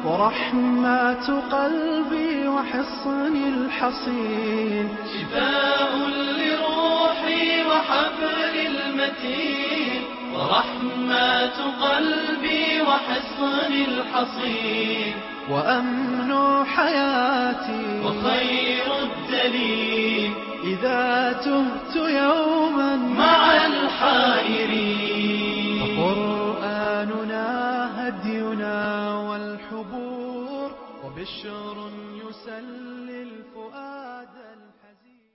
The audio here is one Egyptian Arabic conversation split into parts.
ورحمة قلبي وحصني الحصين شفاء لروحي وحبل المتين ورحمة قلبي وحصن الحصين وأمن حياتي وخير الدليل إذا تهت يوما مع الحائرين فقرآننا هدينا والحبور وبشر يسلي الفؤاد الحزين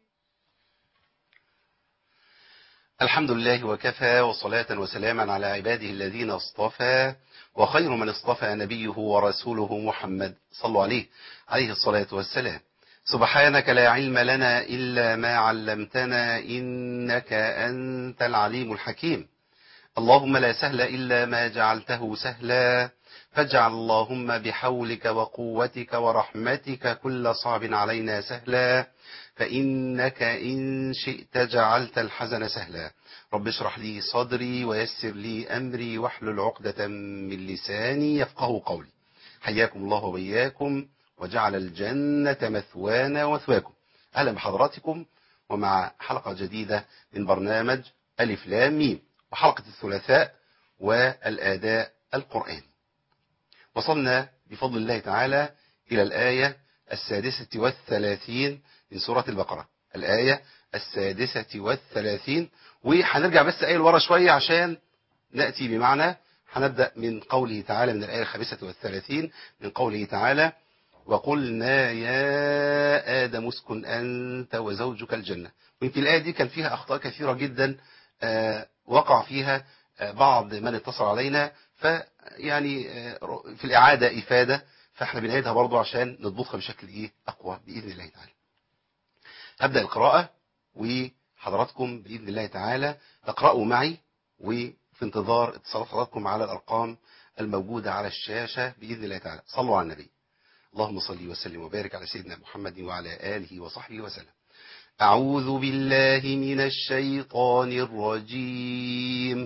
الحمد لله وكفى وصلاة وسلاما على عباده الذين اصطفى وخير من اصطفى نبيه ورسوله محمد صلوا عليه عليه الصلاة والسلام سبحانك لا علم لنا إلا ما علمتنا إنك أنت العليم الحكيم اللهم لا سهل إلا ما جعلته سهلا فاجعل اللهم بحولك وقوتك ورحمتك كل صعب علينا سهلا فإنك إن شئت جعلت الحزن سهلا رب اشرح لي صدري ويسر لي أمري واحلل عقدة من لساني يفقه قولي حياكم الله وبياكم وجعل الجنة مثوانا ومثواكم أهلا بحضراتكم ومع حلقة جديدة من برنامج ألف لام ميم وحلقة الثلاثاء والآداء القرآني وصلنا بفضل الله تعالى إلى الآية السادسة والثلاثين من سورة البقرة الآية السادسة والثلاثين وهنرجع بس آية لورا شوية عشان نأتي بمعنى هنبدأ من قوله تعالى من الآية الخامسة والثلاثين من قوله تعالى وقلنا يا آدم اسكن أنت وزوجك الجنة ويمكن الآية دي كان فيها أخطاء كثيرة جدا آه، وقع فيها آه، بعض من اتصل علينا فيعني آه، في الإعادة إفادة فاحنا بنعيدها برضو عشان نضبطها بشكل إيه أقوى بإذن الله تعالى هبدأ القراءة وحضراتكم بإذن الله تعالى تقرأوا معي وفي انتظار اتصالات حضراتكم على الأرقام الموجودة على الشاشة بإذن الله تعالى صلوا على النبي اللهم صل وسلم وبارك على سيدنا محمد وعلى آله وصحبه وسلم أعوذ بالله من الشيطان الرجيم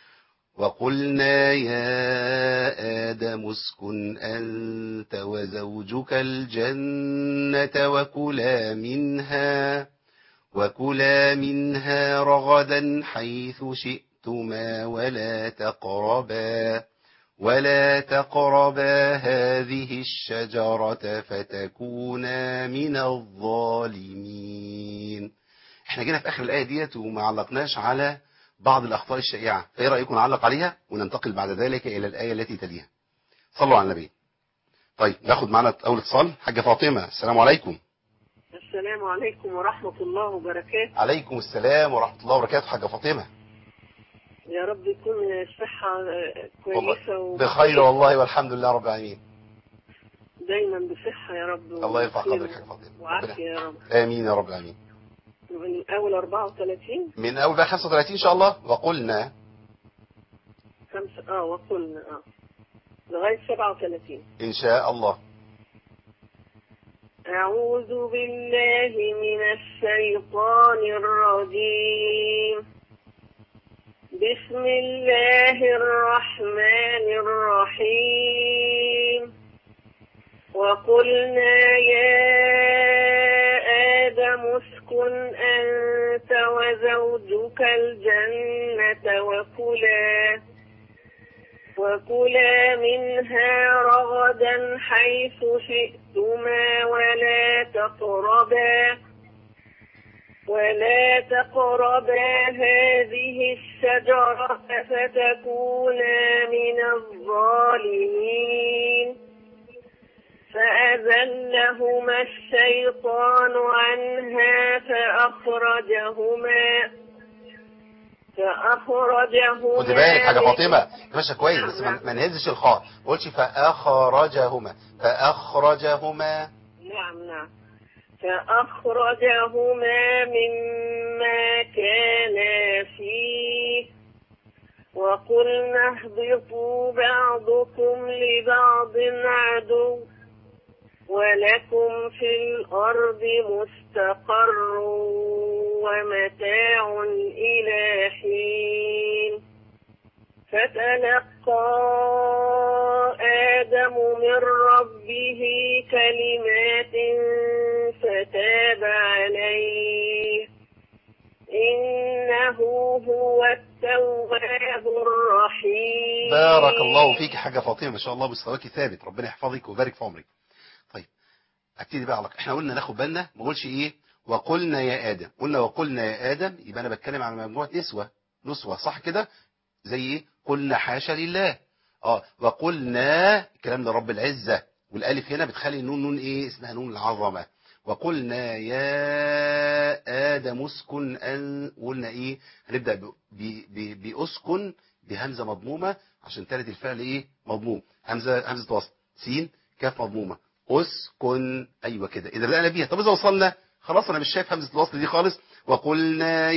وقلنا يا آدم اسكن أنت وزوجك الجنة وكلا منها وكلا منها رغدا حيث شئتما ولا تقربا ولا تقربا هذه الشجرة فتكونا من الظالمين احنا جينا في اخر الايه ديت وما علقناش على بعض الاخطاء الشائعه فايه رايكم نعلق عليها وننتقل بعد ذلك الى الايه التي تليها صلوا على النبي طيب ناخد معنا اول اتصال حاجه فاطمه السلام عليكم السلام عليكم ورحمة الله وبركاته عليكم السلام ورحمه الله وبركاته حاجه فاطمه يا رب يكون الصحة آه، والله كويسة و- بخير والله والحمد لله رب العالمين دايما بصحة يا رب الله يرفع وخير قدرك يا فاطمه وعافية يا رب امين يا رب العالمين من أول 34 من اول بقى 35 ان شاء الله وقلنا خمسة اه وقلنا اه لغاية 37 ان شاء الله أعوذ بالله من الشيطان الرجيم بسم الله الرحمن الرحيم وقلنا يا آدم اسكن أنت وزوجك الجنة وكلا وكلا منها رغدا حيث شئتما ولا تقربا ولا تقربا هذه الشجرة فتكونا من الظالمين فأذلهما الشيطان عنها فأخرجهما فأخرجهما خدي بالك حاجه من- فاطمه ماشيه كويس بس ما ما نهزش الخاء ما قلتش فاخرجهما فاخرجهما نعم نعم فأخرجهما مما كانا فيه وقلنا اهبطوا بعضكم لبعض عدو ولكم في الأرض مستقر ومتاع إلى حين فتلقى آدم آدم من ربه كلمات فتاب عليه إنه هو التواب الرحيم بارك الله فيك يا حاجة فاطمة ما شاء الله مستواك ثابت ربنا يحفظك ويبارك في عمرك طيب ابتدي بقى على احنا قلنا ناخد بالنا ما قولش ايه وقلنا يا ادم قلنا وقلنا يا ادم يبقى انا بتكلم عن مجموعه نسوه نسوه صح كده زي ايه قلنا حاشا لله اه وقلنا الكلام ده رب العزه والالف هنا بتخلي النون نون ايه اسمها نون العظمه وقلنا يا ادم اسكن ان قلنا ايه هنبدا ب- ب- ب- باسكن بهمزه مضمومه عشان تالت الفعل ايه مضموم همزه همزه وصل سين كاف مضمومه اسكن ايوه كده اذا بدانا بيها طب اذا وصلنا خلاص انا مش شايف همزه الوصل دي خالص وقلنا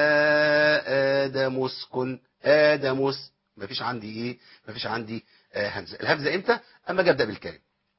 يا ادم اسكن ادم اس مفيش عندي ايه مفيش عندي آه همزه الهمزه امتى اما اجي ابدا بالكلمه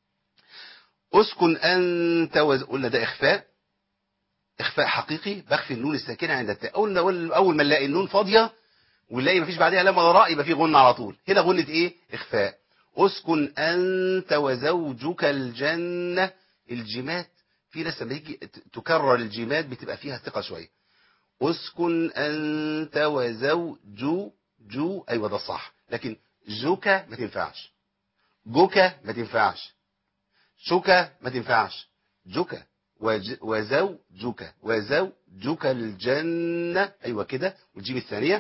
اسكن انت وز... قلنا ده اخفاء اخفاء حقيقي بخفي النون الساكنه عند التاء اول اول اول ما نلاقي النون فاضيه ونلاقي مفيش بعدها لام ولا راء يبقى في غنه على طول هنا غنه ايه اخفاء اسكن انت وزوجك الجنه الجيمات في ناس لما يجي ت- تكرر الجيمات بتبقى فيها ثقه شويه اسكن انت وزوج جو ايوه ده الصح لكن جوكا ما تنفعش جوكا ما تنفعش شوكا ما تنفعش جوكا وج- وزوجك وزوجك الجنة أيوة كده والجيم الثانية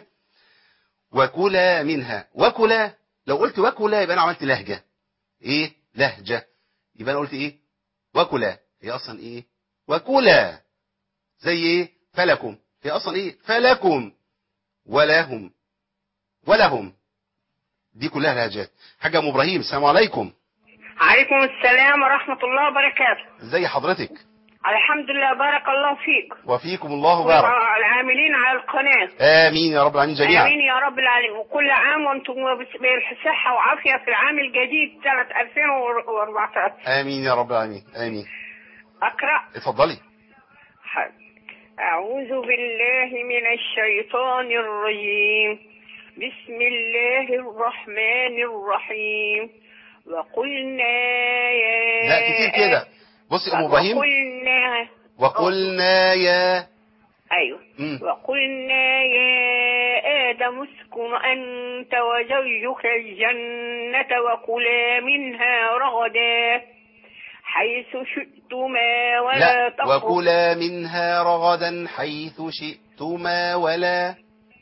وكلا منها وكلا لو قلت وكلا يبقى أنا عملت لهجة إيه لهجة يبقى أنا قلت إيه وكلا هي أصلا إيه وكلا زي إيه فلكم هي أصلا إيه فلكم ولهم ولهم دي كلها لهجات حاجة أم إبراهيم السلام عليكم عليكم السلام ورحمة الله وبركاته ازي حضرتك الحمد لله بارك الله فيك وفيكم الله بارك العاملين على القناة آمين يا رب العالمين جميعا آمين يا رب العالمين وكل عام وانتم بصحة وعافية في العام الجديد سنة 2014 آمين يا رب العالمين آمين أقرأ اتفضلي حاضر. أعوذ بالله من الشيطان الرجيم بسم الله الرحمن الرحيم وقلنا يا لا كتير كده بصي أم إبراهيم وقلنا وقلنا يا أيوه مم. وقلنا يا آدم اسكن أنت وزوجك الجنة وكلا منها رغدا حيث شئتما ولا لا تقربا وكلا منها رغدا حيث شئتما ولا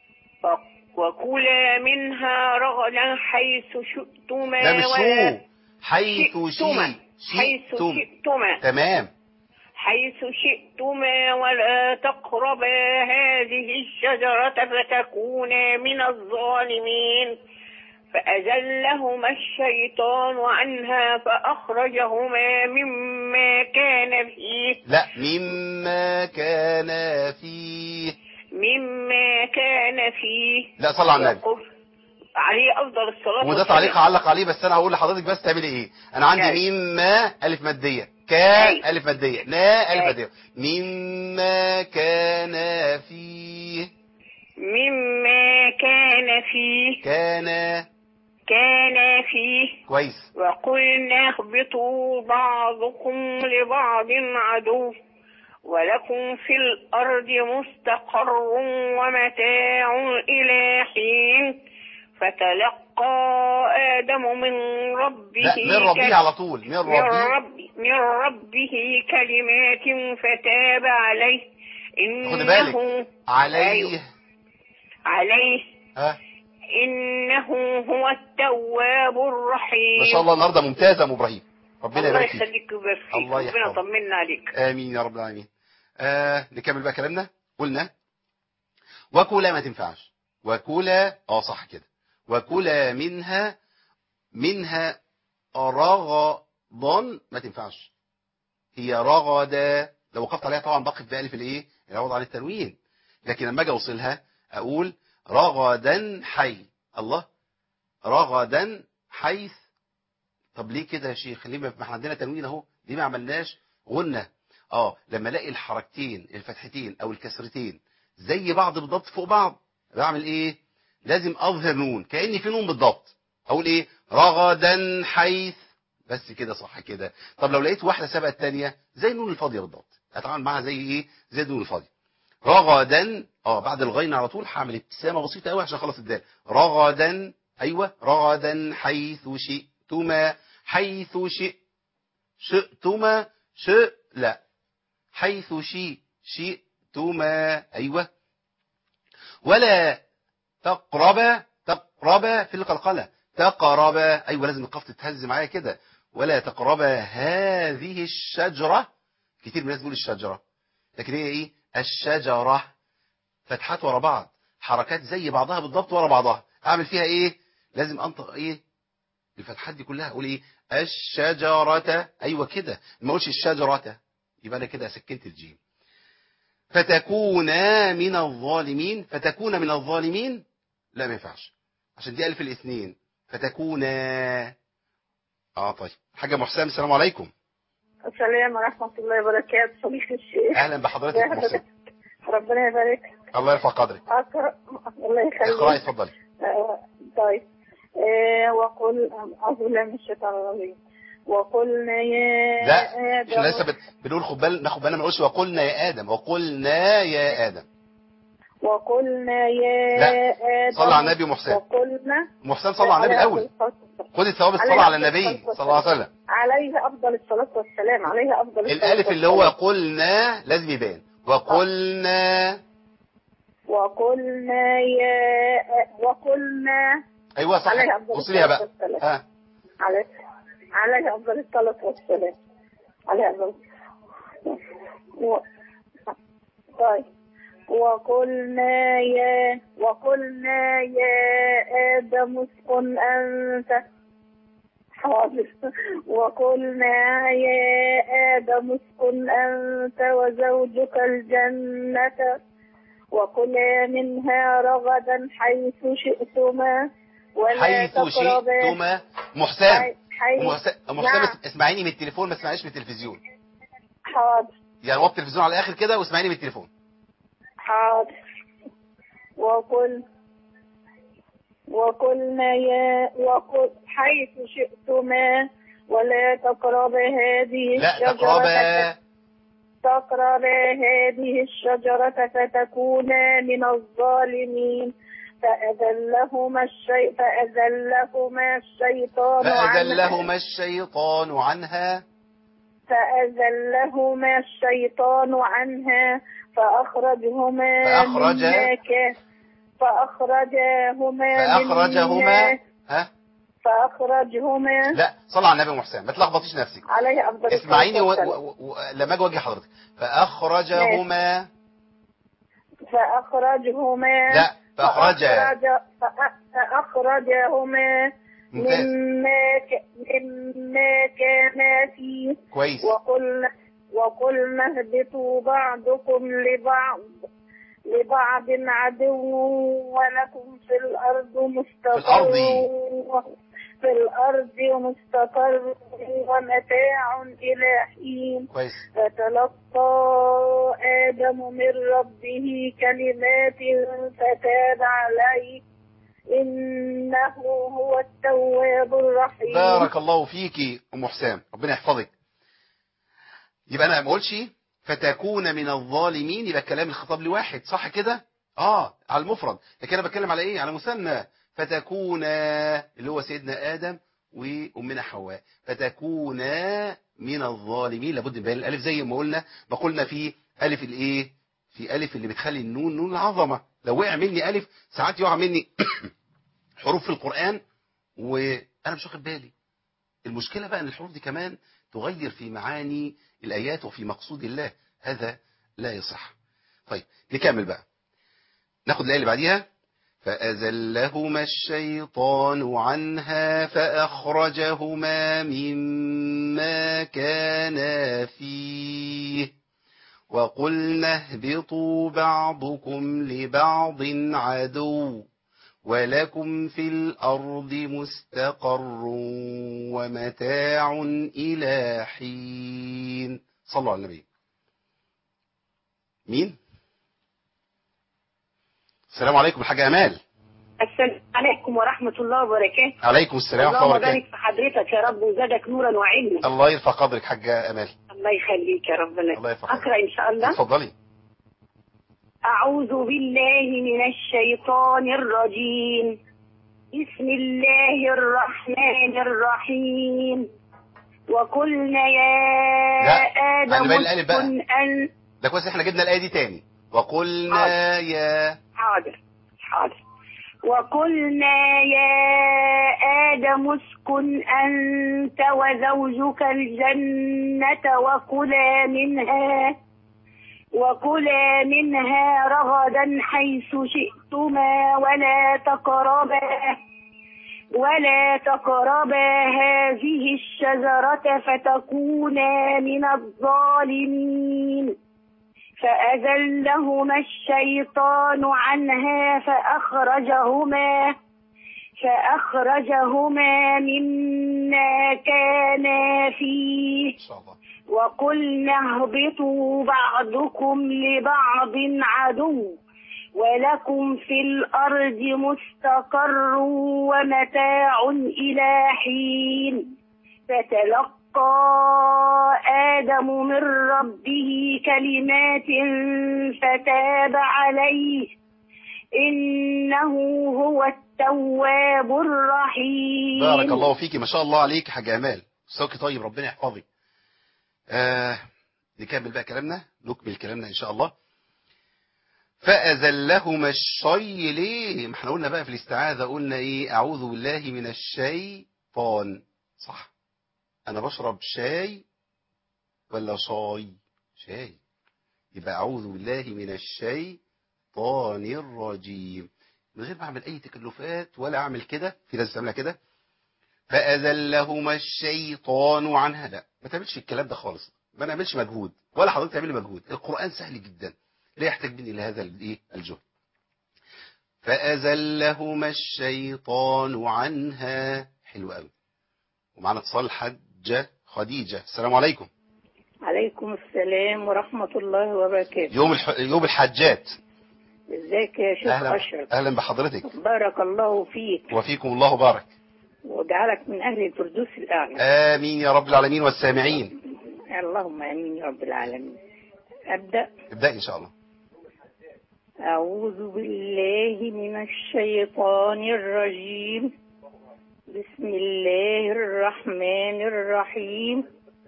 وكلا منها رغدا حيث شئتما لا مش ولا شو حيث شئتما شئ حيث شئتم شئتما تمام حيث شئتما ولا تقربا هذه الشجرة فتكونا من الظالمين فأزلهما الشيطان عنها فأخرجهما مما كان فيه لا مما كان فيه مما كان فيه لا صلى على النبي وقل- عليه أفضل الصلاة وده والسلام. تعليق علق عليه بس انا هقول لحضرتك بس تعملي ايه انا عندي أيوة. مما الف ماديه كان أيوة. الف ماديه نا الف أيوة. ماديه مما كان فيه مما كان فيه كان كان فيه كويس وقلنا اهبطوا بعضكم لبعض عدو ولكم في الأرض مستقر ومتاع إلى حين فتلقى آدم من ربه لا من ربه كل- على طول من من, ربه رب من ربه كلمات فتاب عليه خد إنه بالك عليه أيوه. عليه ها إنه هو التواب الرحيم ما شاء الله النهارده ممتازه يا ام ابراهيم ربنا الله يبارك فيك يخليك ويبارك فيك الله ربنا يحفظك. يطمنا عليك امين يا رب العالمين آه نكمل بقى كلامنا قلنا وكلا ما تنفعش وكلا اه صح كده وكلا منها منها رغضا ما تنفعش هي رغدا لو وقفت عليها طبعا بقف بألف الايه العوض عن التنوين لكن لما اجي اوصلها اقول رغدا حي الله رغدا حيث طب ليه كده يا شيخ ليه ما ما احنا عندنا تنوين اهو ليه ما عملناش غنة اه لما الاقي الحركتين الفتحتين او الكسرتين زي بعض بالضبط فوق بعض بعمل ايه لازم اظهر نون كاني في نون بالضبط اقول ايه رغدا حيث بس كده صح كده طب لو لقيت واحدة سبقت الثانيه زي النون الفاضية بالضبط اتعامل معاها زي ايه زي النون الفاضية رغدا اه بعد الغين على طول هعمل ابتسامة بسيطة قوي عشان اخلص الدال رغدا ايوه رغدا حيث شئتما حيث شئ شئتما شئ لا حيث شئ شئتما ايوه ولا تقرب تقرب في القلقلة تقرب ايوه لازم القاف تتهز معايا كده ولا تقرب هذه الشجرة كتير من الناس بيقول الشجرة لكن هي ايه الشجرة فتحات ورا بعض حركات زي بعضها بالضبط ورا بعضها اعمل فيها ايه لازم انطق ايه الفتحات دي كلها اقول ايه الشجرة ايوه كده ما اقولش الشجرة يبقى انا كده سكنت الجيم فتكونا من الظالمين فتكون من الظالمين لا ما ينفعش عشان دي الف الاثنين فتكونا اه طيب حاجه محسن السلام عليكم السلام ورحمة الله وبركاته صديقي الشيخ اهلا بحضرتك يا محسن ربنا يبارك الله يرفع قدرك أكرم الله اقراي يخليك اتفضلي آه، طيب آه، وقل أعوذ بالله من الشيطان الرجيم وقلنا يا لا آدم احنا لسه بت- بنقول خد بال ناخد بالنا ما نقولش وقلنا يا ادم وقلنا يا ادم وقلنا يا لا، آدم صلى على النبي محسن. وقلنا محسن صلى على النبي عليه الاول أفضل الصلاة والسلام. خد الثواب الصلاه عليه على أفضل النبي الصلاة صلى الله عليه وسلم عليه أفضل الصلاة والسلام عليه أفضل الصلاة الالف اللي هو والسلام. قلنا لازم يبان وقلنا وقلنا يا وقلنا ايوه صح عليه أفضل بص ليها بقى الصلاة والسلام. ها عليه عليه أفضل الصلاة والسلام عليه أفضل و... طيب وقلنا يا وقلنا يا آدم اسكن أنت حاضر وقلنا يا آدم اسكن أنت وزوجك الجنة وكلا منها رغدا حيث شئتما ولا حيث تقربا شئتما محسن حي- حيث محسن نعم. محسن اسمعيني من التليفون ما اسمعيش من التلفزيون حاضر يعني وطي التلفزيون على الاخر كده واسمعيني من التليفون حاضر وقل وقلنا يا وقل حيث شئتما ولا تقرب هذه لا الشجرة تقربا تقرب هذه الشجرة فتكونا من الظالمين فأذلهما الشيء فأذلهما الشيطان عنها فأذلهما الشيطان عنها فأذلهما الشيطان عنها فأخرجهما فأخرج- مما كان فأخرجاهما فأخرجهما مما ها فأخرجهما لا صلى على النبي محسن ما تلخبطيش نفسك عليه أفضل الصلاة اسمعيني و... والسلام. و... و... لما اجي اوجه حضرتك فأخرجهما فأخرجهما لا فأخرج فأخرج فأ- فأخرجهما ممتاز مما ك... مما كانا فيه كويس وقلنا وقلنا اهبطوا بعضكم لبعض لبعض عدو ولكم في الأرض مستقر الأرض. في الأرض مستقر ومتاع إلى حين كويس فتلقى آدم من ربه كلمات فتاب عليه إنه هو التواب الرحيم بارك الله فيكي ام حسام ربنا يحفظك يبقى انا ما اقولش فتكون من الظالمين يبقى كلام الخطاب لواحد صح كده اه على المفرد لكن انا بتكلم على ايه على مثنى فتكون اللي هو سيدنا ادم وامنا حواء فتكون من الظالمين لابد من بيان الالف زي ما قلنا ما قلنا في الف الايه في الف اللي بتخلي النون نون العظمه لو وقع مني الف ساعات يقع مني حروف في القران وانا مش واخد بالي المشكله بقى ان الحروف دي كمان تغير في معاني الايات وفي مقصود الله هذا لا يصح طيب نكمل بقى ناخد الايه اللي بعديها فأزلهما الشيطان عنها فأخرجهما مما كانا فيه وقلنا اهبطوا بعضكم لبعض عدو ولكم في الأرض مستقر ومتاع إلى حين صلوا على النبي مين السلام عليكم الحاجة أمال السلام عليكم ورحمة الله وبركاته عليكم السلام ورحمة اللهم الله بارك وبركاته في حضرتك يا رب وزادك نورا وعلما الله يرفع قدرك حاجة أمال الله يخليك يا ربنا الله يرفع قدرك. أقرأ إن شاء الله اتفضلي أعوذ بالله من الشيطان الرجيم بسم الله الرحمن الرحيم وقلنا يا لا، آدم خلي بالك الألف بقى. اسكن أن ده كويس احنا جبنا الآية دي تاني وقلنا يا حاضر حاضر وقلنا يا آدم اسكن أنت وزوجك الجنة وكلا منها وكلا منها رغدا حيث شئتما ولا تقربا ولا تقربا هذه الشجرة فتكونا من الظالمين فأذلهما الشيطان عنها فأخرجهما فأخرجهما مما كانا فيه إن شاء الله وقلنا اهبطوا بعضكم لبعض عدو ولكم في الأرض مستقر ومتاع إلى حين فتلقى آدم من ربه كلمات فتاب عليه إنه هو التواب الرحيم بارك الله فيكي ما شاء الله عليك يا حاج امال صوتك طيب ربنا يحفظك آه نكمل بقى كلامنا نكمل كلامنا ان شاء الله فأزلهما الشي ليه ما احنا قلنا بقى في الاستعاذة قلنا ايه اعوذ بالله من الشيطان صح انا بشرب شاي ولا شاي شاي يبقى اعوذ بالله من الشيطان الرجيم من غير ما اعمل اي تكلفات ولا اعمل كده في ناس بتعملها كده فأذلهما الشيطان عنها لا ما تعملش الكلام ده خالص ما نعملش مجهود ولا حضرتك تعملي مجهود القرآن سهل جدا لا يحتاج مني لهذا الايه الجهد فأزلهما الشيطان عنها حلو قوي ومعنا اتصال حجة خديجة السلام عليكم عليكم السلام ورحمة الله وبركاته يوم الح... يوم الحجات ازيك يا شيخ اهلا أشرف اهلا بحضرتك بارك الله فيك وفيكم الله بارك واجعلك من أهل الفردوس الأعلى امين يا رب العالمين والسامعين اللهم آمين يا رب العالمين أبدأ ابدأ ان شاء الله أعوذ بالله من الشيطان الرجيم بسم الله الرحمن الرحيم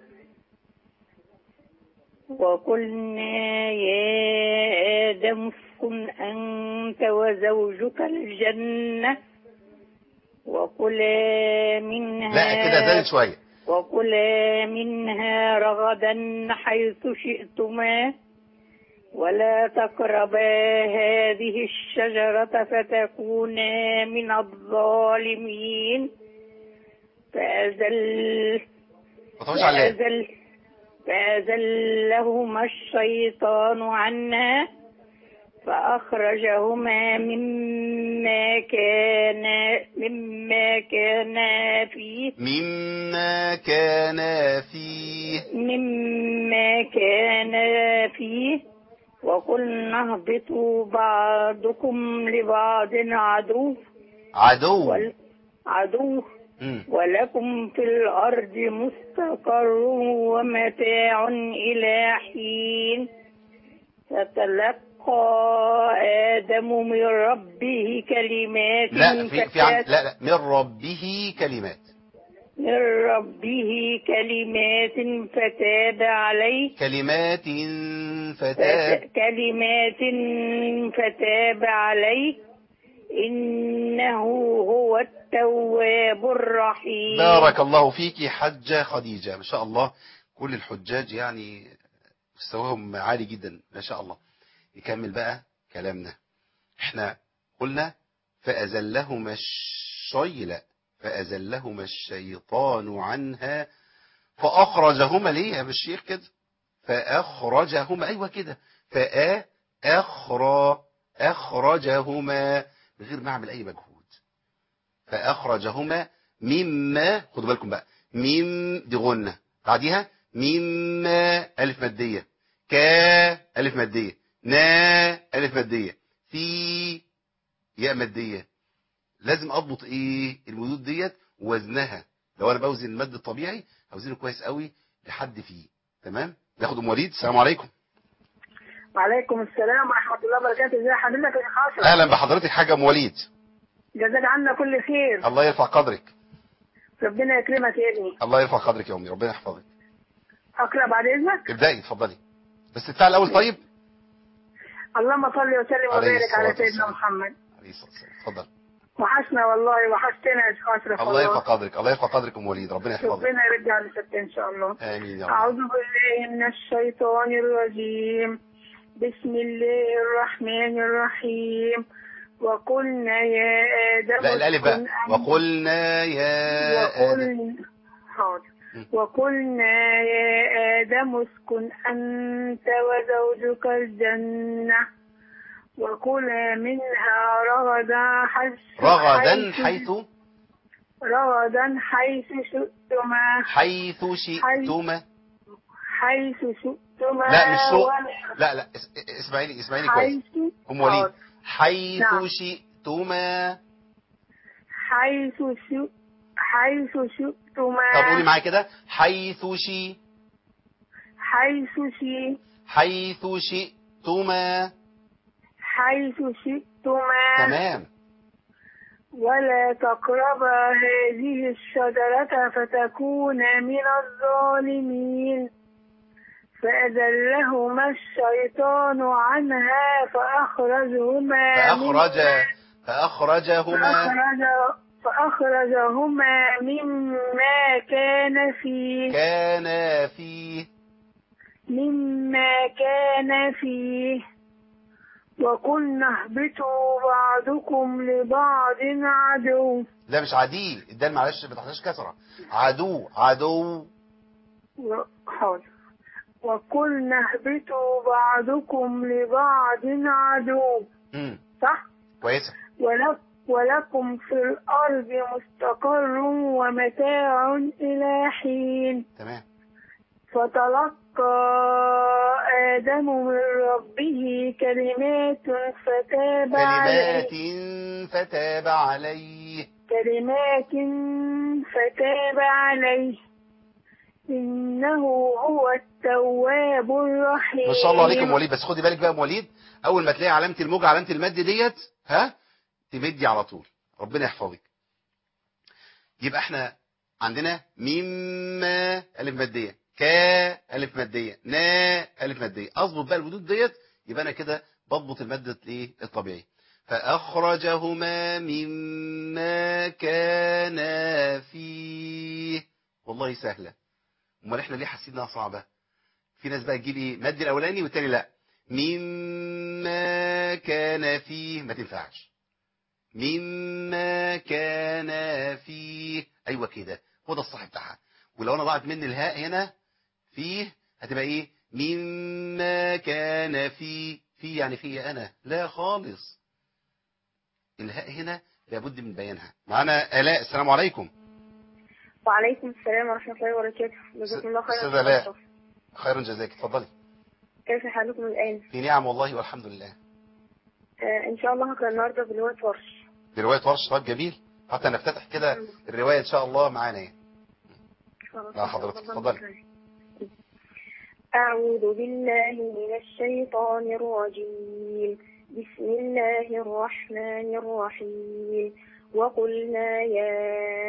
وقلنا يا آدم اسكن أنت وزوجك الجنة وكلا منها لا كده زادت شوية وكلا منها رغدا حيث شئتما ولا تقربا هذه الشجرة فتكونا من الظالمين فأزل ما تقولش على اللام. فأزل فأزلهما الشيطان عنها فأخرجهما مما كان مما كانا فيه مما كان فيه مما كان فيه وقلنا اهبطوا بعضكم لبعض عدو عدو وال- عدو مم. ولكم في الأرض مستقر ومتاع إلى حين فتلقى آدم من ربه كلمات لا في في عن... فتاب- لا لا من ربه كلمات من ربه كلمات فتاب عليه كلمات فتاب كلمات فتاب عليه إنه هو التواب الرحيم بارك الله فيك حجة خديجة ما شاء الله كل الحجاج يعني مستواهم عالي جدا ما شاء الله نكمل بقى كلامنا احنا قلنا فأزلهما الشيل فأزلهما الشيطان عنها فأخرجهما ليه يا الشيخ كده فأخرجهما أيوة كده فأ أخرى أخرجهما من غير ما أعمل أي مجهود فأخرجهما مما خدوا بالكم بقى ميم دي غنة بعديها مما ألف مادية كا ألف مادية نا ألف مادية في ياء مادية لازم اضبط ايه المدود ديت ووزنها لو انا بوزن المد الطبيعي اوزنه كويس قوي لحد فيه تمام ناخد ام وليد السلام عليكم وعليكم السلام ورحمة الله وبركاته ازي حضرتك يا خاصة اهلا بحضرتك حاجه ام وليد جزاك عنا كل خير الله يرفع قدرك ربنا يكرمك يا ابني الله يرفع قدرك يا امي ربنا يحفظك اقرا بعد اذنك ابدأي اتفضلي بس بتاع الاول طيب اللهم صل وسلم عليه وبارك على الصلاة سيدنا والسلام. محمد عليه الصلاة والسلام اتفضل وحشنا والله وحشتنا يا اشرف الله يرفع قدرك الله يرفع قدرك ام وليد ربنا يحفظك ربنا يرجع لست ان شاء الله امين يا أعوذ رب بالله من الشيطان الرجيم بسم الله الرحمن الرحيم وقلنا يا آدم لا الالف بقى اسكن أنت- وقلنا يا ادم وقل... حاضر م. وقلنا يا آدم اسكن أنت وزوجك الجنة وكلا منها رغدا حيث رغدا حيث رغدا حيث شئتما حيث شئتما حيث شئتما لا مش سوء ولا- لا لا اس- اسمعيني اسمعيني كويس حيث ام وليد حاضر. حيث نعم. شئتما حيث شئ حيث شئتما طب قولي معايا كده حيث شي حيث شئ حيث شئتما حيث شئتما تمام ولا تقربا هذه الشجرة فتكونا من الظالمين فأذلهما الشيطان عنها فأخرجهما فأخرج مما- فأخرجهما فأخرج فأخرجهما مما كان فيه كان فيه مما كان فيه وقلنا اهبطوا بعضكم لبعض عدو ده مش عديل الدال معلش ما تحتاجش كسرة عدو عدو و- حاضر وقلنا اهبطوا بعضكم لبعض عدو امم صح كويسة ولك ولكم في الأرض مستقر ومتاع إلى حين تمام فتلقى آدم من ربه كلمات فتاب كلمات عليه فتاب عليه كلمات فتاب عليه إنه هو التواب الرحيم ما شاء الله عليكم وليد بس خدي بالك بقى يا أم وليد اول ما تلاقي علامة الموج علامة المد ديت ها تمدي على طول ربنا يحفظك يبقى احنا عندنا مما الف ماديه كا الف ماديه نا الف ماديه اظبط بقى الودود ديت يبقى انا كده بضبط المد الايه الطبيعي فاخرجهما مما كان فيه والله سهله امال احنا ليه حاسين انها صعبه في ناس بقى تجيب ايه مد الاولاني والتاني لا مما كان فيه ما تنفعش مما كان فيه ايوه كده هو ده الصح بتاعها ولو انا ضاعت مني الهاء هنا فيه هتبقى ايه مما كان فيه فيه يعني فيه انا لا خالص الهاء هنا لابد من بيانها معانا الاء السلام عليكم وعليكم السلام ورحمة الله وبركاته جزاكم الله خيرا أستاذة آلاء. خيرا جزاك اتفضلي كيف حالكم الآن؟ في نعم والله والحمد لله آه إن شاء الله هقرأ النهاردة برواية ورش دي روايه ورش طيب جميل حتى نفتتح كده الروايه ان شاء الله معانا يعني. لا حضرتك، اتفضلي. أعوذ بالله من الشيطان الرجيم بسم الله الرحمن الرحيم وقلنا يا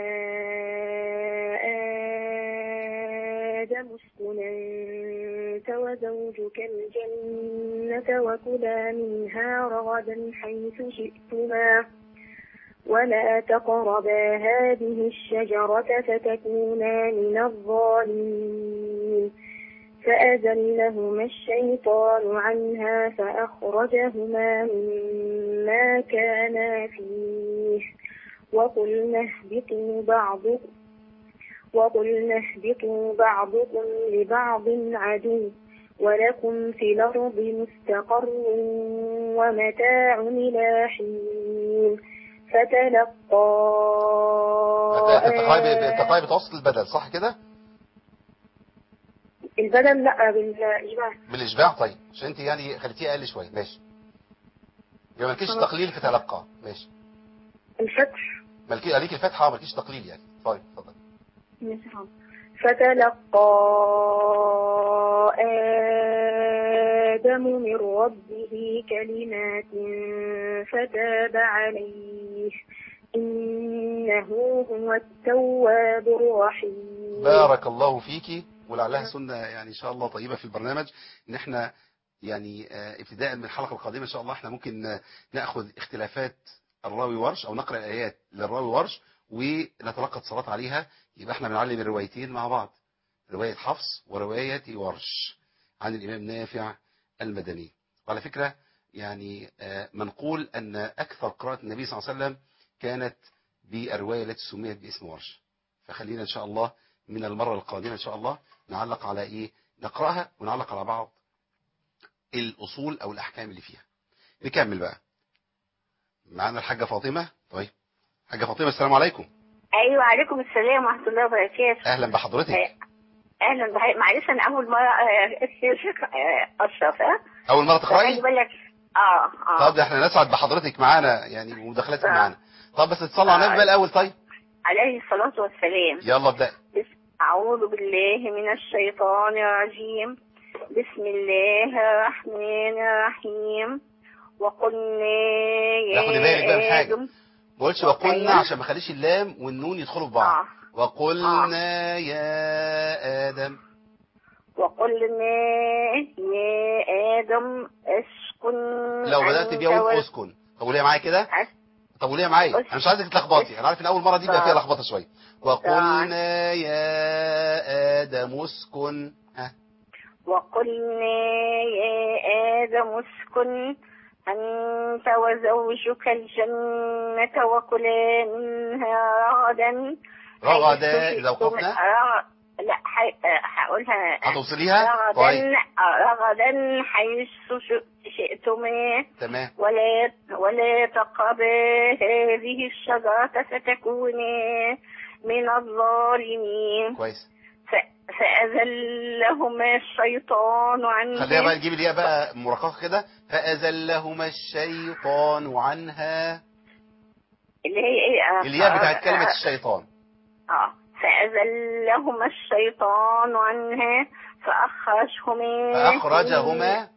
آدم اسكن أنت وزوجك الجنة وكلا منها رغدا حيث شئتما ولا تقربا هذه الشجرة فتكونا من الظالمين فأزلهما الشيطان عنها فأخرجهما مما كانا فيه وقلنا اهبطوا بعضكم وقلنا اهبطوا بعضكم لبعض عدو ولكم في الأرض مستقر ومتاع إلى حين فتلقى التقاي التقاي بتوسط البدل صح كده البدل لا بالإجماع بالاشباع طيب عشان انت يعني خليتيه اقل شويه ماشي يبقى مالكيش خلاص. تقليل في تلقى ماشي الفتح مالكي عليك الفتحة مالكيش تقليل يعني طيب اتفضل فتلقى آدم من ربه كلمات فتاب عليه إنه هو التواب الرحيم بارك الله فيكي ولعلها سنة يعني إن شاء الله طيبة في البرنامج إن إحنا يعني آه، ابتداء من الحلقة القادمة إن شاء الله إحنا ممكن آه، نأخذ اختلافات الراوي ورش أو نقرأ الآيات للراوي ورش ونتلقى اتصالات عليها يبقى إحنا بنعلم الروايتين مع بعض رواية حفص ورواية ورش عن الإمام نافع المدني وعلى فكرة يعني آه، منقول أن أكثر قراءة النبي صلى الله عليه وسلم كانت بالرواية التي سميت باسم ورش فخلينا إن شاء الله من المرة القادمة إن شاء الله نعلق على إيه نقرأها ونعلق على بعض الأصول أو الأحكام اللي فيها نكمل بقى معانا الحاجة فاطمة طيب حاجة فاطمة السلام عليكم أيوة عليكم السلام ورحمة الله وبركاته أهلا بحضرتك أهلا بحضرتك معلش أنا أول مرة آه، الشيخ آه، أشرف ها أول مرة خلي تقرأي بالك اه اه طب ده احنا نسعد بحضرتك معانا يعني ومداخلتك آه. معانا طب بس تصلي على النبي بقى الأول طيب عليه الصلاة والسلام يلا ابدأ بس- أعوذ بالله من الشيطان الرجيم بسم الله الرحمن الرحيم وقلنا لا، خدي بالك بقى من يا حاجة. آدم ما قلتش وقلنا أيوة. عشان ما خليش اللام والنون يدخلوا في بعض آه. وقلنا يا آدم وقلنا يا آدم اسكن لو بدأت أنت بيها قول وال- اسكن طب قوليها معايا كده أس- طب قوليها معايا أس- انا مش عايزك تلخبطي انا عارف ان اول مره دي بقى فيها طب. لخبطه شويه وقلنا يا ادم اسكن ها وقلنا يا آدم اسكن أنت وزوجك الجنة وكلا منها رغدا رغدا حيث اذا شئتم- وقفنا رغ- لا حي... هقولها هتوصليها رغدا طيب رغدا حيث ش- شئتما تمام ولا ولا تقربا هذه الشجرة فتكونا من الظالمين كويس ف- فأذلهما الشيطان عنها خليها بقى نجيب الياء بقى مرققه كده فازلهما الشيطان عنها اللي هي ايه آه، الياء بتاعت آه، كلمه آه، الشيطان اه فأذلهما الشيطان عنها فأخرجهما فاخرجهما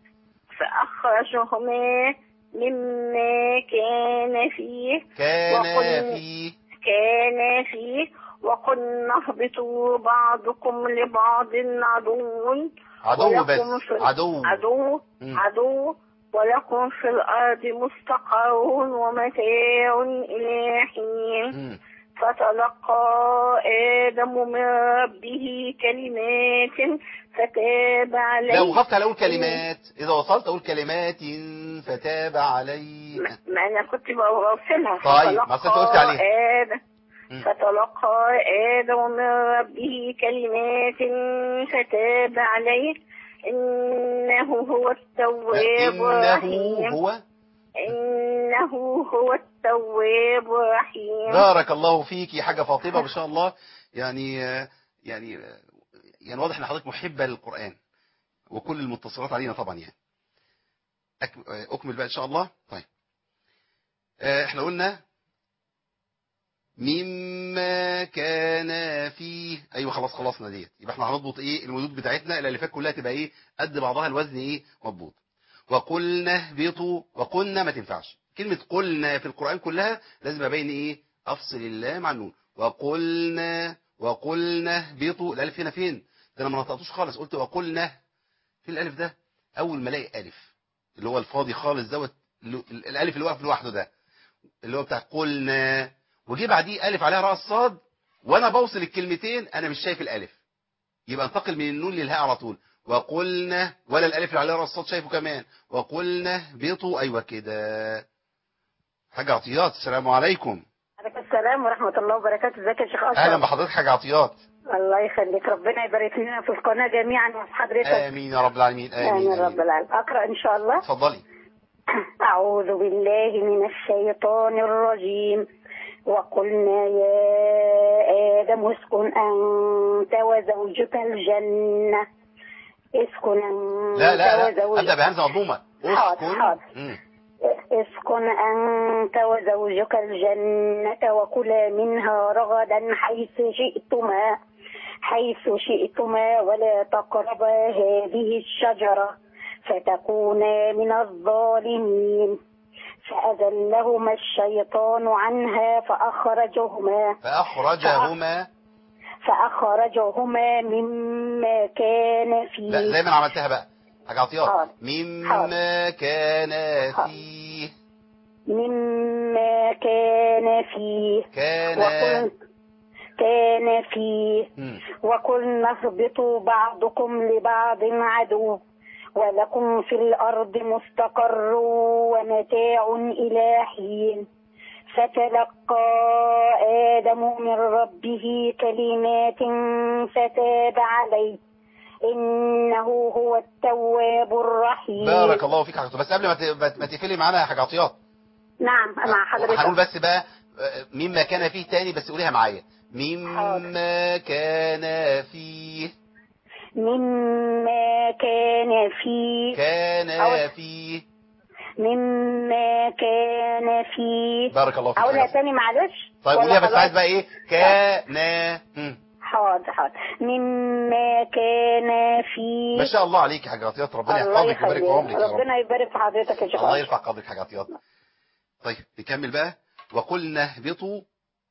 فأخرجهما مما كان فيه كان وقل- فيه كان فيه وقلنا اهبطوا بعضكم لبعض عدو عدو ولكم بس في- عدو عدو مم. عدو ولكم في الأرض مستقر ومتاع إلى حين مم. فتلقى آدم من ربه كلمات فتاب عليه لو وقفت على اقول كلمات اذا وصلت اقول كلمات فتاب عليه ما ما أنا كنت بوصلها طيب، ما أصل أنت قلت عليها. آدم مم. فتلقى آدم من ربه كلمات فتاب عليه إنه هو التواب إنه الرحيم هو إنه هو التواب الرحيم بارك الله فيك يا حاجة فاطمة ما شاء الله يعني آه، يعني آه، يعني واضح ان حضرتك محبة للقرآن وكل المتصلات علينا طبعا يعني أك- آه، أكمل بقى إن شاء الله طيب آه، احنا قلنا مما كان فيه ايوه خلاص خلصنا ديت يبقى احنا هنضبط ايه المدود بتاعتنا الالفات كلها تبقى ايه قد بعضها الوزن ايه مضبوط وقلنا اهبطوا وقلنا ما تنفعش كلمة قلنا في القرآن كلها لازم ابين ايه افصل اللام عن النون وقلنا وقلنا اهبطوا الالف هنا فين ده انا ما نطقتوش خالص قلت وقلنا في الالف ده اول ما الاقي الف اللي هو الفاضي خالص دوت اللي- الالف اللي واقف لوحده ده اللي هو بتاع قلنا وجي بعديه الف عليها راس صاد وانا بوصل الكلمتين انا مش شايف الالف يبقى انتقل من النون للهاء على طول وقلنا ولا الالف اللي عليها راس صاد شايفه كمان وقلنا اهبطوا ايوه كده حاجه عطيات السلام عليكم عليكم السلام ورحمة الله وبركاته ازيك يا شيخ أشرف اهلا بحضرتك حاجه عطيات الله يخليك ربنا يبارك لنا في القناة جميعا وفي حضرتك امين يا رب العالمين امين, آمين رب آمين. العالمين أقرأ إن شاء الله اتفضلي أعوذ بالله من الشيطان الرجيم وقلنا يا آدم اسكن أنت وزوجك الجنة اسكن أنت لا لا لا وزوجك ابدا بهمزه مضمومه حاضر، اسكن حاضر. مم. اسكن أنت وزوجك الجنة وكلا منها رغدا حيث شئتما حيث شئتما ولا تقربا هذه الشجرة فتكونا من الظالمين فأذلهما الشيطان عنها فأخرجهما فأخرجهما فأخرجهما مما كان فيه لا زي ما انا عملتها بقى حاجة عطيات حاضر. مما كان حاضر. فيه مما كان فيه كان وقل كان فيه مم. وقلنا اهبطوا بعضكم لبعض عدو ولكم في الأرض مستقر ومتاع إلى حين فتلقى آدم من ربه كلمات فتاب عليه إنه هو التواب الرحيم بارك الله فيك يا حاجة بس قبل ما ت- ما- ما تقفلي معانا يا حاجة عطيات نعم مع هنقول حضرتك بس بقى آه، مما كان فيه تاني بس قوليها معايا مما كان فيه مما كان فيه كان أول- فيه مما كان فيه بارك الله فيك أقولها حاجة. تاني معلش طيب ولا قوليها بس خلاص؟ عايز بقى ايه كان مم. حاضر حاضر مما كان فيه ما شاء الله عليك يا حاجة عطيات ربنا الله يحفظك ويبارك في عمرك يخليك يا رب ربنا يبارك في حضرتك يا شيخ الله أشرف. يرفع قدرك حاجة عطيات طيب نكمل بقى وقلنا اهبطوا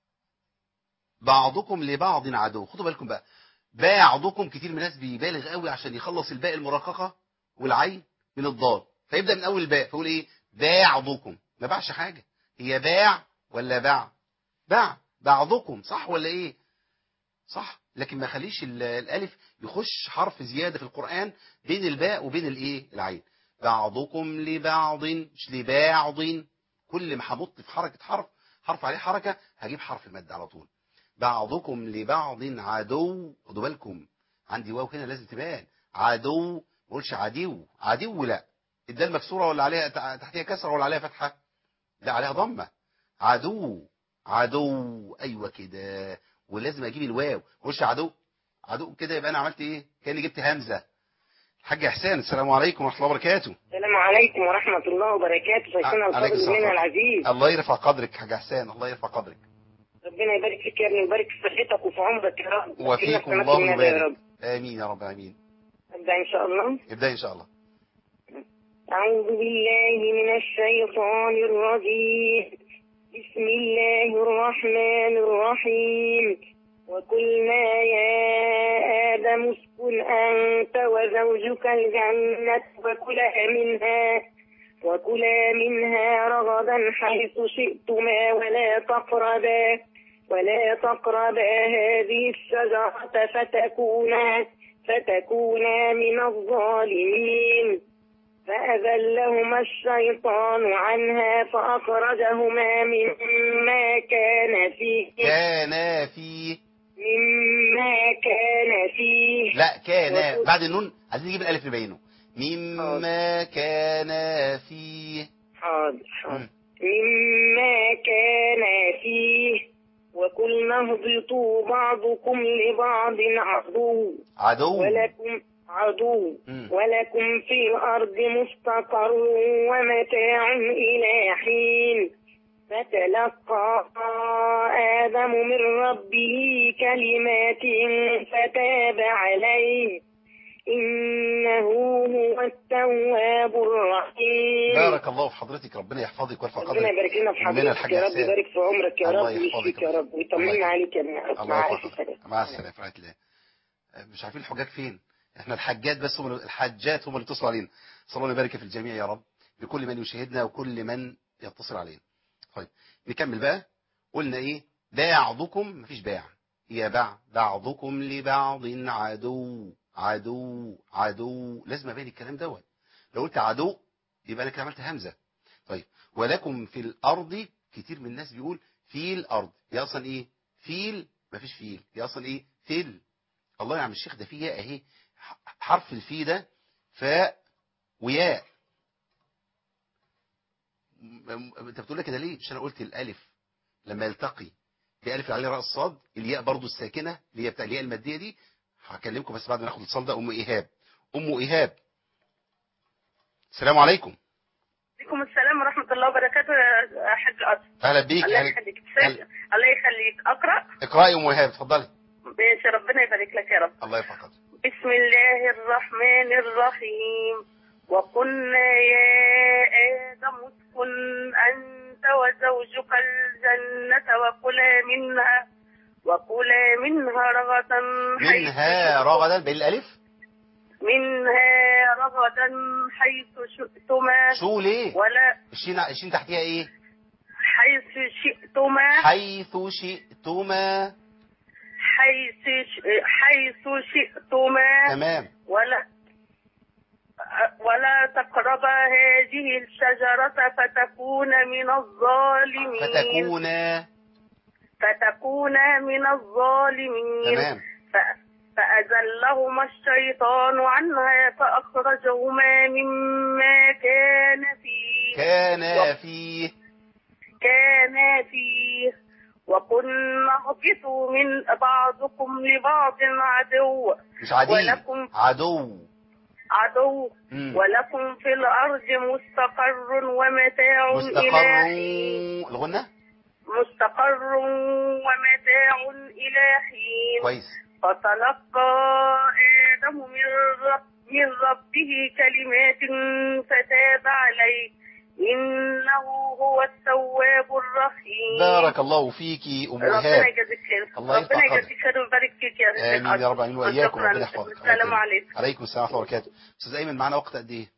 بعضكم لبعض عدو خدوا بالكم بقى بعضكم كتير من الناس بيبالغ قوي عشان يخلص الباء المرققة والعين من الضاد فيبدأ من أول الباء فيقول إيه بعضكم ما باعش حاجة هي باع ولا باع باع بعضكم صح ولا إيه صح لكن ما خليش ال- الألف يخش حرف زيادة في القرآن بين الباء وبين الإيه العين بعضكم لبعض مش لبعض كل ما همط في حركة حرف حرف عليه حركة هجيب حرف المد على طول بعضكم لبعض عدو خدوا بالكم عندي واو هنا لازم تبان عدو ما اقولش عدو عدو لا الدال مكسوره ولا عليها تحتها كسره ولا عليها فتحه لا عليها ضمه عدو عدو ايوه كده ولازم اجيب الواو ما اقولش عدو عدو كده يبقى انا عملت ايه كاني جبت همزه الحاج احسان السلام عليكم ورحمه الله وبركاته السلام عليكم ورحمة الله وبركاته شيخنا عليكم الفاضل السلام. مننا العزيز الله يرفع قدرك حاج احسان الله يرفع قدرك ربنا يبارك فيك يا ابني ويبارك في صحتك وفي عمرك يا رب وفيكم وفينا الله سماك النبي يا يبارك رب امين يا رب امين ابدا ان شاء الله ابدا ان شاء الله أعوذ بالله من الشيطان الرجيم بسم الله الرحمن الرحيم وقلنا يا آدم اسكن أنت وزوجك الجنة وكلا منها وكلا منها رغدا حيث شئتما ولا تقربا ولا تقربا هذه الشجرة فتكونا فتكونا من الظالمين فأذلهما الشيطان عنها فأخرجهما مما كان فيه كان فيه مما كان فيه لا كان وكل- بعد النون عايزين نجيب الالف نبينه مما كان فيه حاضر حاضر مم. مما كان فيه وقلنا اهبطوا بعضكم لبعض عدو عدو ولكم عدو مم. ولكم في الأرض مستقر ومتاع إلى حين فتلقى آدم من ربه كلمات فتاب عليه إنه هو التواب الرحيم بارك الله في حضرتك ربنا يحفظك ويرفع ربنا قدرك يبارك لنا في مننا حضرتك الحاج يا رب حسين. يبارك في عمرك يا الله رب يحفظك ويشفيك يا رب الله ويطمنا يحفظك. عليك يا ابن الله مع يرفع ألف قدرك سلامة مع السلامه في رعايه الله مش عارفين الحجاج فين احنا الحجات بس هم الحاجات هم اللي اتصلوا علينا صلى الله يبارك في الجميع يا رب بكل من يشاهدنا وكل من يتصل علينا طيب نكمل بقى قلنا ايه بعضكم مفيش باع هي باع بعضكم لبعض عدو عدو عدو لازم ابين الكلام دوت لو قلت عدو يبقى انا كده عملت همزه طيب ولكم في الارض كتير من الناس بيقول في الارض هي اصلا ايه فيل مفيش فيل هي اصلا ايه فيل الله يا عم الشيخ ده فيه ياء اهي ح- حرف الفي ده فاء وياء م- م- انت بتقول لك كده ليه مش انا قلت الالف لما يلتقي بألف اللي عليه رأس صاد الياء برضو الساكنة اللي هي بتاع الياء المادية دي هكلمكم بس بعد ما ناخد الاتصال ده ام ايهاب ام ايهاب السلام عليكم وعليكم السلام ورحمة الله وبركاته يا حاج أسر اهلا بيك الله أهلا- يخليك تسلم. الله يخليك أقرأ اقرأي ام ايهاب اتفضلي ماشي ربنا يبارك لك يا رب الله يرفقك بسم الله الرحمن الرحيم وقلنا يا آدم اسكن أنت وزوجك الجنة وكلا منها وكلا منها رغدا حيث منها رغدا بالالف منها رغدا حيث شئتما شو ليه ولا الشين الشين تحتها ايه حيث شئتما حيث شئتما حيث ش- حيث شئتما تمام ولا ولا تقربا هذه الشجرة فتكون من الظالمين فتكونا فتكون من الظالمين تمام ف- فأزلهما الشيطان عنها فأخرجهما مما كان فيه كان فيه كان فيه وقلنا اهبطوا من بعضكم لبعض عدو مش عدي ولكم عدو عدو مم. ولكم في الأرض مستقر ومتاع مستقر إلى حين الغنة مستقر ومتاع إلى حين كويس فتلقى آدم من, رب من ربه كلمات فتاب عليه إنه هو التواب الرحيم بارك الله فيكي ام ربنا ايهاب يجازيك خير الله يرفع ربنا قدرك. يجازيك خير ويبارك فيك يا رزق امين يا رب العالمين واياكم شكراً. ربنا يحفظك السلام عليكم عليكم السلام ورحمه الله وبركاته استاذ ايمن معانا وقت قد ايه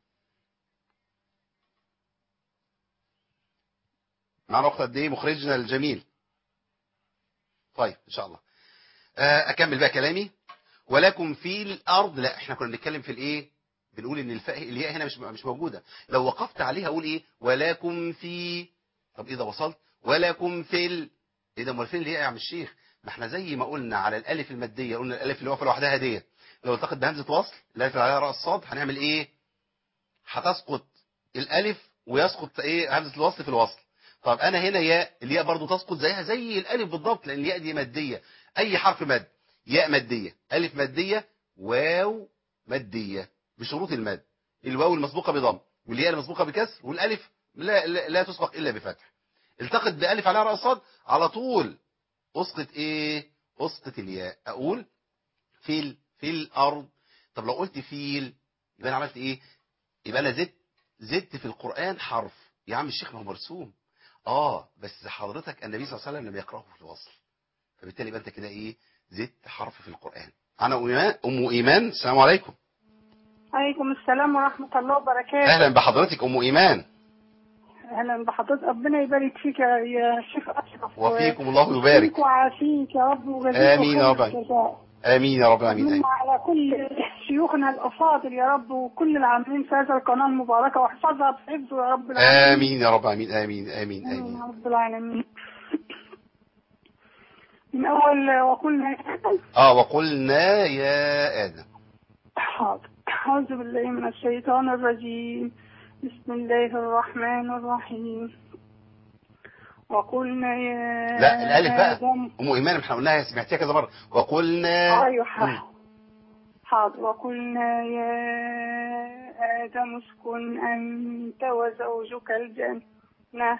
معانا وقت قد ايه مخرجنا الجميل طيب ان شاء الله آه، اكمل بقى كلامي ولكم في الارض لا احنا كنا بنتكلم في الايه بنقول ان الفاء الياء هنا مش مش موجوده لو وقفت عليها اقول ايه ولكم في طب اذا وصلت ولكم في ال... ايه ده امال فين الياء يا عم الشيخ ما احنا زي ما قلنا على الالف الماديه قلنا الالف اللي واقفه لوحدها ديت لو التقت بهمزه وصل الالف اللي عليها راس صاد هنعمل ايه هتسقط الالف ويسقط ايه همزه الوصل في الوصل طب انا هنا ياء الياء برضو تسقط زيها زي الالف بالضبط لان الياء دي ماديه اي حرف مد ياء ماديه الف ماديه واو ماديه بشروط المد الواو المسبوقه بضم والياء المسبوقه بكسر والالف لا لا, لا تسبق الا بفتح التقط بالف عليها راس صاد على طول اسقط ايه اسقط الياء اقول فيل في الارض طب لو قلت فيل يبقى انا عملت ايه يبقى انا زدت زدت في القران حرف يا عم الشيخ ما هو مرسوم اه بس حضرتك النبي صلى الله عليه وسلم لم يقراه في الوصل فبالتالي يبقى انت كده ايه زدت حرف في القران انا ام ايمان ام ايمان السلام عليكم عليكم السلام ورحمة الله وبركاته اهلا بحضرتك ام ايمان أهلا بحضرتك ربنا يبارك فيك يا يا شيخ أشرف وفيكم الله يبارك فيك وعافيك يا رب وجزيك آمين يا خير رب. الجزاء. امين يا رب العالمين من على كل شيوخنا الأفاضل يا رب وكل العاملين في هذه القناة المباركة واحفظها بحفظه يا رب العالمين امين يا رب العالمين امين امين آمين امين يا رب العالمين من أول وقلنا اه وقلنا يا ادم حاضر أعوذ بالله من الشيطان الرجيم بسم الله الرحمن الرحيم وقلنا يا لا الالف بقى آدم ام ايمان احنا قلناها سمعتيها كذا مره وقلنا أيوة مم. حاضر حاضر وقلنا يا آدم اسكن أنت وزوجك الجنة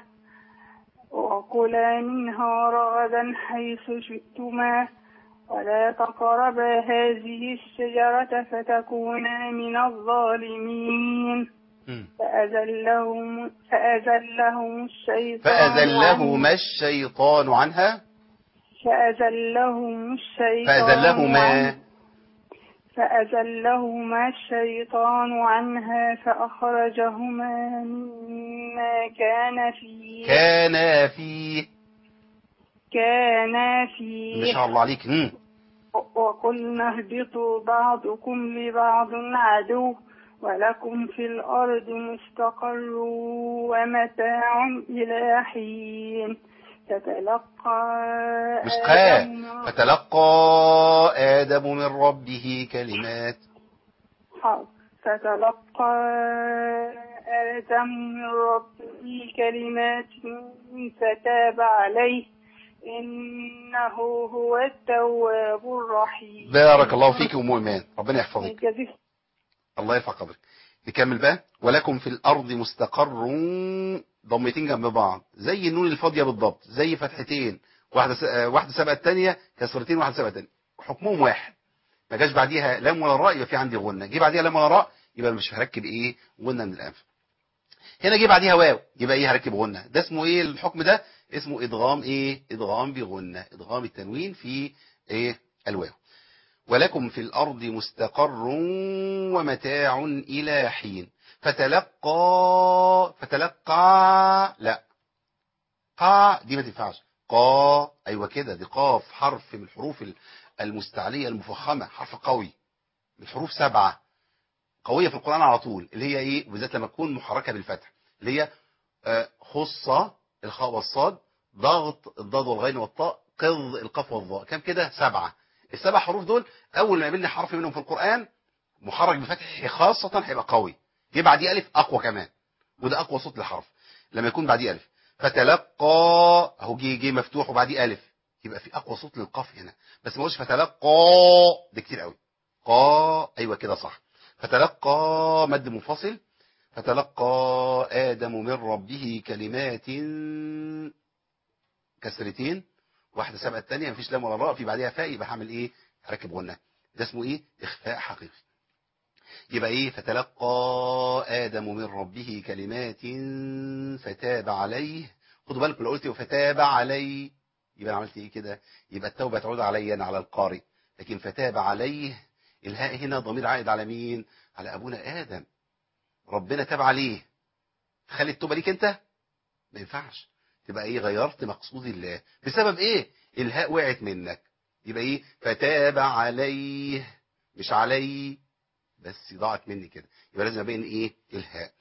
وكلا منها رغدا حيث شئتما ولا تقربا هذه الشجرة فتكونا من الظالمين مم. فأزلهم فأزلهم الشيطان فأذلهما عنها- الشيطان عنها فأزلهم الشيطان فأذلهما عنها- فأزلهما الشيطان عنها فأخرجهما مما كان فيه كان فيه كان ما فيه شاء الله عليك مم. وقلنا اهبطوا بعضكم لبعض عدو ولكم في الأرض مستقر ومتاع إلى حين تتلقى مش قا آدم- فتلقى آدم من ربه كلمات حاضر. فتلقى آدم من ربه كلمات فتاب عليه إنه هو التواب الرحيم بارك الله فيك أم إيمان ربنا يحفظك جزيك الله يرفع قدرك نكمل بقى ولكم في الأرض مستقر ضمتين جنب بعض زي النون الفاضية بالضبط زي فتحتين واحدة س... آه، واحدة سبقة الثانية كسرتين واحدة سبقة الثانية حكمهم واحد ما جاش بعديها لام ولا راء يبقى في عندي غنة جه بعديها لام ولا راء يبقى مش هركب ايه غنة من الأنف هنا جه بعديها واو يبقى ايه هركب غنة ده اسمه ايه الحكم ده اسمه ادغام ايه ادغام بغنة ادغام التنوين في ايه الواو ولكم في الأرض مستقر ومتاع إلى حين فتلقى فتلقى لا قا دي ما تنفعش قا أيوة كده دي قاف حرف من الحروف المستعلية المفخمة حرف قوي من الحروف سبعة قوية في القرآن على طول اللي هي ايه وبالذات لما تكون محركة بالفتح اللي هي آه، خصة الخاء والصاد ضغط الضاد والغين والطاء قض القاف والظاء كم كده سبعة السبع حروف دول اول ما يقابلني حرف منهم في القرآن محرك بفتح خاصة هيبقى قوي جه بعديه الف اقوى كمان وده اقوى صوت للحرف لما يكون بعديه الف فتلقى اهو جه جه مفتوح وبعديه الف يبقى في اقوى صوت للقاف هنا بس ما قلتش فتلقى ده كتير قوي قا ايوه كده صح فتلقى مد منفصل فتلقى آدم من ربه كلمات كسرتين واحدة سبقة الثانية مفيش لام ولا راء في بعدها فاء يبقى هعمل ايه هركب غنة ده اسمه ايه اخفاء حقيقي يبقى ايه فتلقى آدم من ربه كلمات فتاب عليه خدوا بالكم لو قلت فتاب عليه يبقى أنا عملت ايه كده يبقى التوبة تعود علي انا على القارئ لكن فتاب عليه الهاء هنا ضمير عائد على مين على ابونا ادم ربنا تاب عليه خلي التوبة ليك انت ما ينفعش تبقى ايه غيرت مقصود الله بسبب ايه الهاء وقعت منك يبقى ايه فتاب عليه مش علي بس ضاعت مني كده يبقى لازم ابين ايه الهاء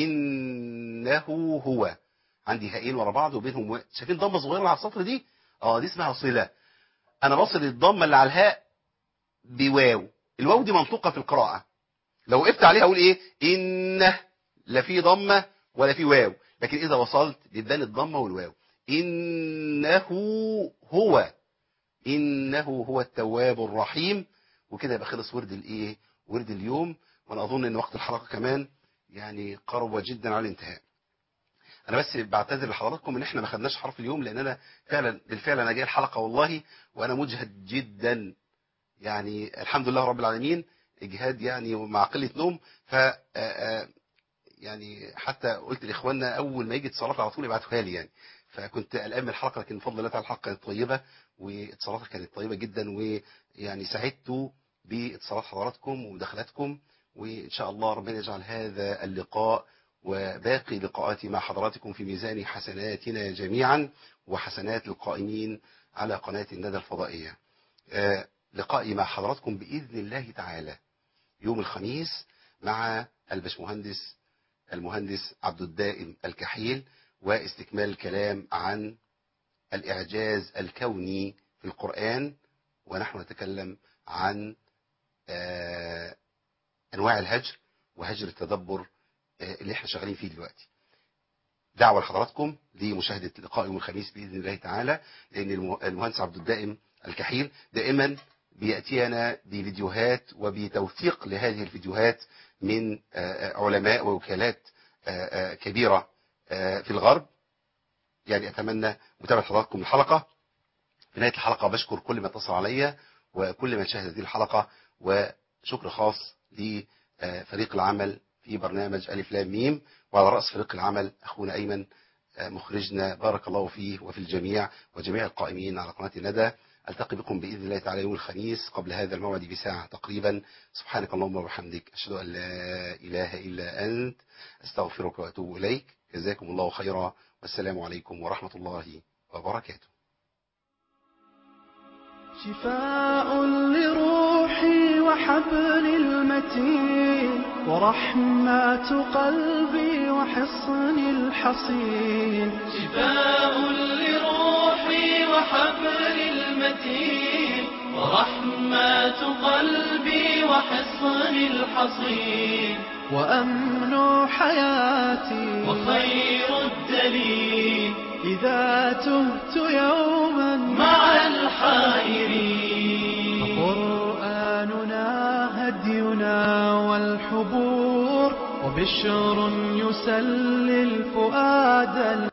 انه هو عندي هاءين ورا بعض وبينهم و... شايفين ضمه صغيره على السطر دي اه دي اسمها صله انا بصل الضمه اللي على الهاء بواو الواو دي منطوقه في القراءه لو وقفت عليها اقول ايه ان لا في ضمه ولا في واو لكن اذا وصلت بتبان الضمه والواو انه هو انه هو التواب الرحيم وكده يبقى خلص ورد الايه ورد اليوم وانا اظن ان وقت الحلقه كمان يعني قرب جدا على الانتهاء انا بس بعتذر لحضراتكم ان احنا ما خدناش حرف اليوم لان انا فعلا بالفعل انا جاي الحلقه والله وانا مجهد جدا يعني الحمد لله رب العالمين اجهاد يعني مع قله نوم ف آه، آه، يعني حتى قلت لاخواننا اول ما يجي اتصالات على طول يبعتوها لي يعني فكنت قلقان من الحلقه لكن بفضل الله تعالى الحلقه كانت طيبه واتصالاتها كانت طيبه جدا ويعني سعدت باتصالات حضراتكم ومداخلاتكم وان شاء الله ربنا يجعل هذا اللقاء وباقي لقاءاتي مع حضراتكم في ميزان حسناتنا جميعا وحسنات القائمين على قناه الندى الفضائيه. آه، لقائي مع حضراتكم باذن الله تعالى يوم الخميس مع البشمهندس المهندس عبد الدائم الكحيل واستكمال الكلام عن الإعجاز الكوني في القرآن ونحن نتكلم عن آه، أنواع الهجر وهجر التدبر آه، اللي احنا شغالين فيه دلوقتي دعوة لحضراتكم لمشاهدة لقاء يوم الخميس بإذن الله تعالى لأن الم- المهندس عبد الدائم الكحيل دائما بيأتينا بفيديوهات وبتوثيق لهذه الفيديوهات من آه، آه، علماء ووكالات آه، آه، كبيرة آه، في الغرب يعني أتمنى متابعة حضراتكم الحلقة في نهاية الحلقة بشكر كل ما اتصل عليا وكل من شاهد هذه الحلقة وشكر خاص لفريق العمل في برنامج ألف لام ميم وعلى رأس فريق العمل أخونا أيمن آه، مخرجنا بارك الله فيه وفي الجميع وجميع القائمين على قناة الندى ألتقي بكم بإذن الله تعالى يوم الخميس قبل هذا الموعد بساعة تقريبا سبحانك اللهم وبحمدك أشهد أن لا إله إلا أنت أستغفرك وأتوب إليك جزاكم الله خيرا والسلام عليكم ورحمة الله وبركاته شفاء لروحي وحبل المتين ورحمة قلبي وحصن الحصين شفاء لروحي وحبل المتين ورحمة قلبي وحصن الحصين وأمن حياتي وخير الدليل إذا تهت يوما مع الحائرين فقرآننا هدينا والحبور بشر يسلي الفؤاد